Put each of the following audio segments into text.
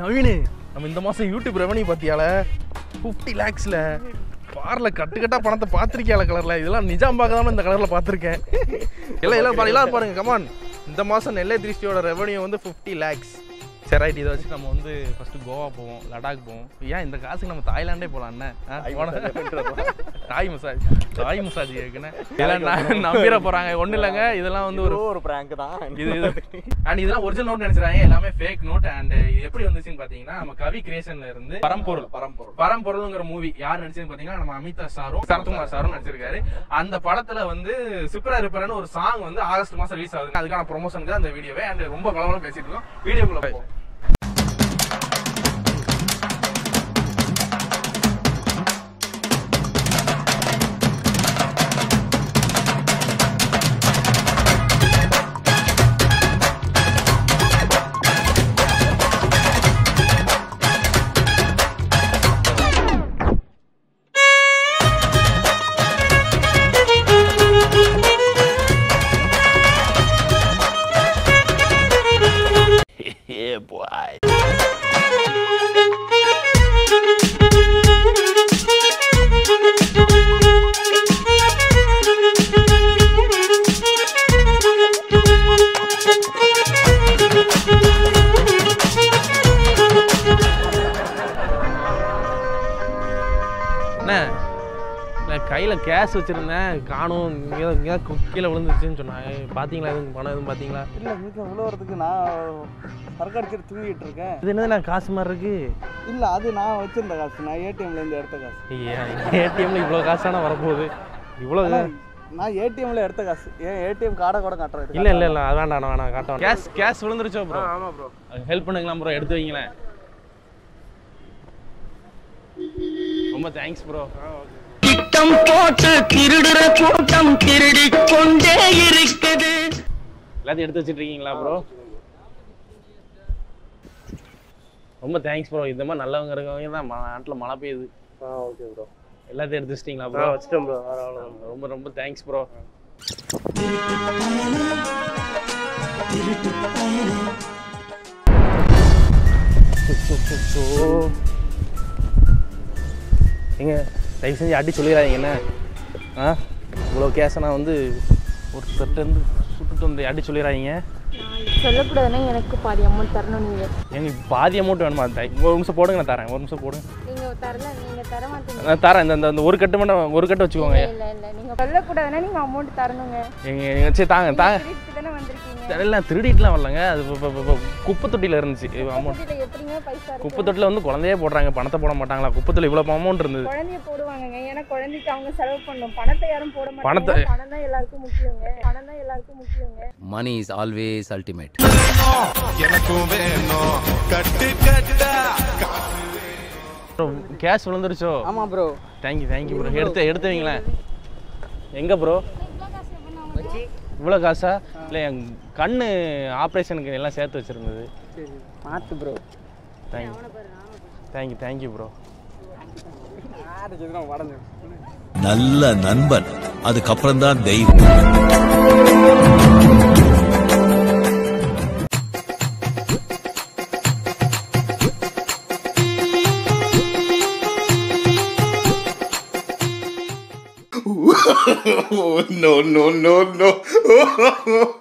நவீனு நம்ம இந்த மாசம் யூடியூப் ரெவன்யூ பார்த்தியால ஃபிஃப்டி லேக்ஸில் பாரில் கட்டு கட்டா பணத்தை பார்த்துருக்கியால கலரில் இதெல்லாம் நிஜாம் பார்க்க தான் இந்த கலரில் பார்த்துருக்கேன் எல்லாம் எல்லாம் பாரு எல்லாம் பாருங்க கமான் இந்த மாதம் நெல்லை திருஷ்டியோட ரெவன்யூ வந்து ஃபிஃப்டி லேக்ஸ் சரி ரைட் இதை வச்சு நம்ம வந்து ஃபஸ்ட்டு கோவா போவோம் லடாக் போவோம் ஏன் இந்த காசுக்கு நம்ம தாய்லாண்டே போகலாம் என்ன ஆ, போன தாய் மசாஜ் தாய் மசாஜ் கேட்குன்னு இதெல்லாம் நான் நம்பிட போகிறாங்க ஒன்றும் இல்லைங்க இதெல்லாம் வந்து ஒரு ஒரு பிராங்க் தான் இது இது அண்ட் இதெல்லாம் ஒரிஜினல் நோட் நினைச்சிராங்க எல்லாமே ஃபேக் நோட் அண்ட் இது எப்படி வந்துச்சுன்னு பாத்தீங்கன்னா நம்ம கவி கிரியேஷன்ல இருந்து பரம்பொருள் பரம்பொருள் பரம்பொருள்ங்கிற மூவி யார் நடிச்சதுன்னு பாத்தீங்கன்னா நம்ம அமிதா சாரும் சரத்குமார் சாரும் நடிச்சிருக்காரு அந்த படத்துல வந்து சிப்ரா ரிப்பர்னு ஒரு சாங் வந்து ஆகஸ்ட் மாசம் ரிலீஸ் ஆகுது அதுக்கான ப்ரொமோஷனுக்கு அந்த வீடியோவே அண்ட் ரொம்ப கலவரம் பேசிட்டு இருக்கோம் வீடியோக்குள்ள போவோம் என்ன இல்லை கையில் கேஷ் வச்சுருந்தேன் காணும் இங்கே இங்கே கீழே விழுந்துச்சுன்னு சொன்னாங்க பார்த்தீங்களா எதுவும் பணம் எதுவும் பார்த்தீங்களா இல்ல வீட்டுல விழுவுறதுக்கு நான் சரக்கு அடிச்சிட்டு தூங்கிட்டு இருக்கேன் இது என்னது நான் காசு மாதிரி இருக்கு இல்ல அது நான் வச்சிருந்த காசு நான் ஏடிஎம்ல இருந்து எடுத்த காசு ஏடிஎம்ல இவ்வளோ காசான வரப்போகுது இவ்வளோ ஆனா, நான் ஏடிஎம்ல எடுத்த காசு ஏன் ஏடிஎம் கார்டை கூட காட்டுறேன் இல்லை இல்லை இல்லை அது வேண்டாம் நான் வேணாம் காட்டும் கேஷ் கேஷ் விழுந்துருச்சோ ப்ரோ ஆமா ப்ரோ ஹெல்ப் பண்ணுங்களா ப்ரோ எடுத்து வைங்களேன் ரொம்ப தேங்க்ஸ் ப்ரோ திட்டம் போட்டு திருடுற கூட்டம் திருடிக் கொண்டே இருக்குது எல்லாத்தையும் எடுத்து வச்சிட்டு இருக்கீங்களா ப்ரோ ரொம்ப தேங்க்ஸ் ப்ரோ இந்த மாதிரி நல்லவங்க இருக்கவங்க தான் நாட்டில் மழை பெய்யுது ஆ ஓகே ப்ரோ எல்லாத்தையும் எடுத்து வச்சிட்டிங்களா ப்ரோ வச்சிட்டேன் ப்ரோ வேற அவ்வளோ ரொம்ப ரொம்ப தேங்க்ஸ் ப்ரோ எங்க தயவு செஞ்சு அடி சொல்லிடாதீங்க என்ன ஆ இவ்வளோ கேஸை நான் வந்து ஒருத்தர்கிட்ட சுட்டுட்டு வந்து அடி சொல்லிடாதீங்க சொல்லக்கூடாதுன்னா எனக்கு பாதி அமௌண்ட் தரணும் நீங்க எனக்கு பாதி அமௌண்ட் வேணுமா தை- ஒரு நிமிஷம் போடுங்க நான் தரேன் ஒரு நிமிஷம் போடுங்க நீங்க தரல நீங்க தர மாட்டீங்க நான் தரேன் இந்த- இந்த இந்த ஒரு கட்டு மட்டும் ஒரு கட்டு வச்சுக்கோங்க இல்ல இல்ல நீங்க சொல்லக்கூடாதுன்னா நீங்க அமௌண்ட் தரணுங்க எங்க எங்க சரி தாங்க தாங்க திருப்பி தானே வந்திருக்கீங்க தெரியல திருடிட்டுலாம் வரலங்க அது இப்ப- இப்ப- இப்ப குப்பை தொட்டியில் இருந்துச்சு அமௌண்ட் இதுல எப்படிங்க பைசா இருக்கு குப்பை தொட்டியில் வந்து குழந்தையே போடுறாங்க பணத்தை போட மாட்டாங்களா குப்பத்தில் இவ்வளோ அமௌண்ட் இருந்தது குழந்தைய போடுவாங்கங்க ஏன்னா குழந்தைக்கு அவங்க செலவு பண்ணணும் பணத்தை யாரும் போட மாட்டாங்க பணத்தை- பணம் தான் எல்லாருக்கும் முக்கியங்க பணம் தான் எல்லாருக்கும் முக்கியங்க money is always ultimate cash விழுந்துருச்சோ ஆமா ப்ரோ தேங்க்யூ தேங்க்யூ ப்ரோ எடுத்து எடுத்து வைங்களேன் எங்கே ப்ரோ இவ்வளோ காசா இல்லை என் கண்ணு ஆப்ரேஷனுக்கு எல்லாம் சேர்த்து வச்சுருந்தது சரி மாத்து bro thank you thank you thank you bro யாரு சொல்லுங்க உடஞ்சு நல்ல நண்பன் அதுக்கப்புறம் தான் தெய்வம் no, no, no, no.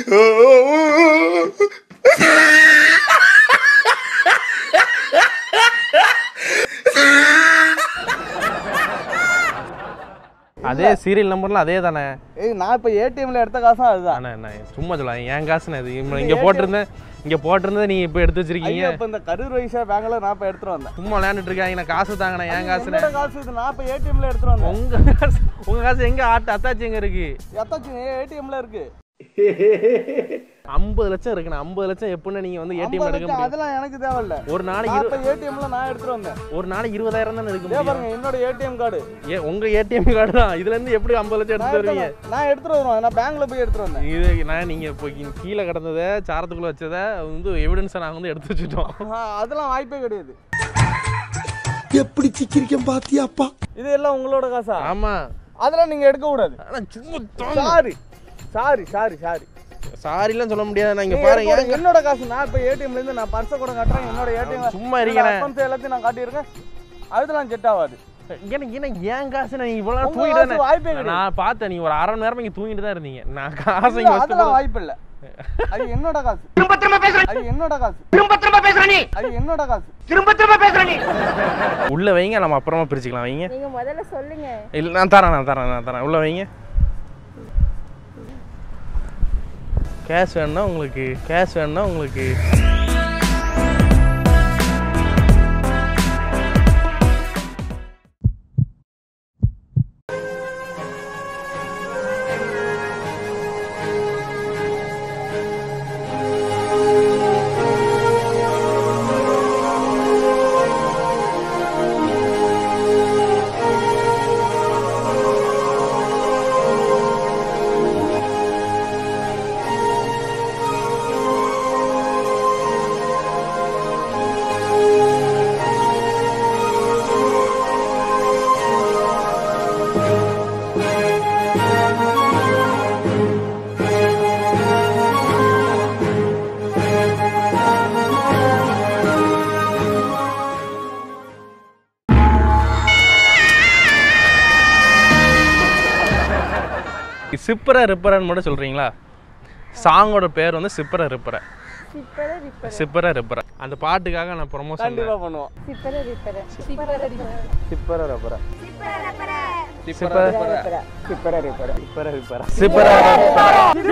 அதே சீரியல் நம்பர்லாம் அதே தானே ஏய் நான் இப்போ ஏடிஎம்ல எடுத்த காசும் அதுதான் அண்ணா என்ன சும்மா சொல்லலாம் என் காசுண்ணே இது இங்கே போட்டிருந்தேன் இங்கே போட்டிருந்தேன் நீங்கள் இப்போ எடுத்து வச்சிருக்கீங்க ஐயோ இப்போ இந்த கரூர் வைசா பேங்க்ல நான் இப்போ எடுத்துட்டு வந்தேன் சும்மா விளையாண்டுட்டு இருக்காங்க நான் காசு தாங்கண்ணே என் காசுண்ணே என்னோட காசு இது நான் இப்போ ஏடிஎம்ல எடுத்துட்டு வந்தேன் உங்க காசு உங்க காசு எங்க ஆட்டு அத்தாச்சி எங்க இருக்கு எத்தாச்சும் ஏடிஎம்ல இருக்கு ஐம்பது லட்சம் இருக்குண்ணே ஐம்பது லட்சம் எப்படின்னா நீங்க வந்து ஏடிஎம் ஐம்பது எடுக்க லட்சம் முடியும் அதெல்லாம் எனக்கு தேவையில்ல ஒரு நாளைக்கு நான் இரு- இப்போ ஏடிஎம்ல நான் எடுத்துட்டு வந்தேன் ஒரு நாளைக்கு இருபதாயிரம் தானே எடுக்க இதே முடியும் பாருங்க என்னோட ஏடிஎம் கார்டு ஏ உங்க ஏடிஎம் கார்டு தான் இதுல இருந்து எப்படி ஐம்பது லட்சம் நான் எடுத்து வருவீங்க எடுத்து நான் எடுத்துட்டு வருவேன் நான் பேங்க்ல போய் எடுத்துட்டு வந்தேன் இது நான் நீங்க இப்போ இங்க கீழே கிடந்ததை சாரத்துக்குள்ள வச்சதை வந்து எவிடன்ஸை நாங்க வந்து எடுத்து வச்சுட்டோம் ஆ, அதெல்லாம் வாய்ப்பே கிடையாது எப்படி சிக்கிரிக்கம் பாத்தியாப்பா இது எல்லாம் உங்களோட காசா ஆமா அதெல்லாம் நீங்க எடுக்க கூடாது ஆனா சும்மா சாரி சாரி சாரி சாரி சாரிலாம் சொல்ல முடியாது நான் இங்க நீ பாருங்க எடுத்து விடு. என்னோட காசு நான் இப்போ ஏடிஎம்ல இருந்து நான் பர்ஸை கூட காட்டுறேன் என்னோட ஏடிஎம் சும்மா இருக்கிறேன். அக்கௌண்ட்ஸ் எல்லாத்தையும் நான் காட்டியிருக்கேன் அதெல்லாம் செட் ஆகாது எனக்கு என்ன ஏன் காசு நான் இவ்வளவு நேரம் உங்க தூங்கிட்டு காசு வாய்ப்பே தானே- கிடையாது. நான் பார்த்தேன் நீங்க ஒரு அரை மணி நேரம் இங்க தூங்கிட்டு தான் இருந்தீங்க நான் காசு இல்ல, இங்க வச்சுட்டு அதெல்லாம் போறேன். வாய்ப்பு இல்ல அது என்னோட காசு திரும்ப திரும்ப பேசுற அது என்னோட காசு திரும்ப திரும்ப பேசுற நீ அது என்னோட காசு திரும்ப திரும்ப பேசுற நீ உள்ள வைங்க நம்ம அப்புறமா பிரிச்சுக்கலாம் வைங்க நீங்க முதல்ல சொல்லுங்க இல்ல நான் தரேன் நான் தரேன் நான் தரேன் உள்ள வைங்க கேஷ் வேணும்னா உங்களுக்கு கேஷ் வேணும்னா உங்களுக்கு சிப்பர ரிப்பரன்னு மட்டும் சொல்றீங்களா சாங்கோட பேர் வந்து சிப்பர ரிப்பர சிப்பர ரிப்பர சிப்பர ரிப்பர அந்த பாட்டுக்காக நான் ப்ரொமோஷன் கண்டிப்பா பண்ணுவோம் சிப்பர ரிப்பர சிப்பர ரிப்பர சிப்பர ரப்பர சிப்பர சிப்பர ரிப்பர சிப்பர ரிப்பர சிப்பர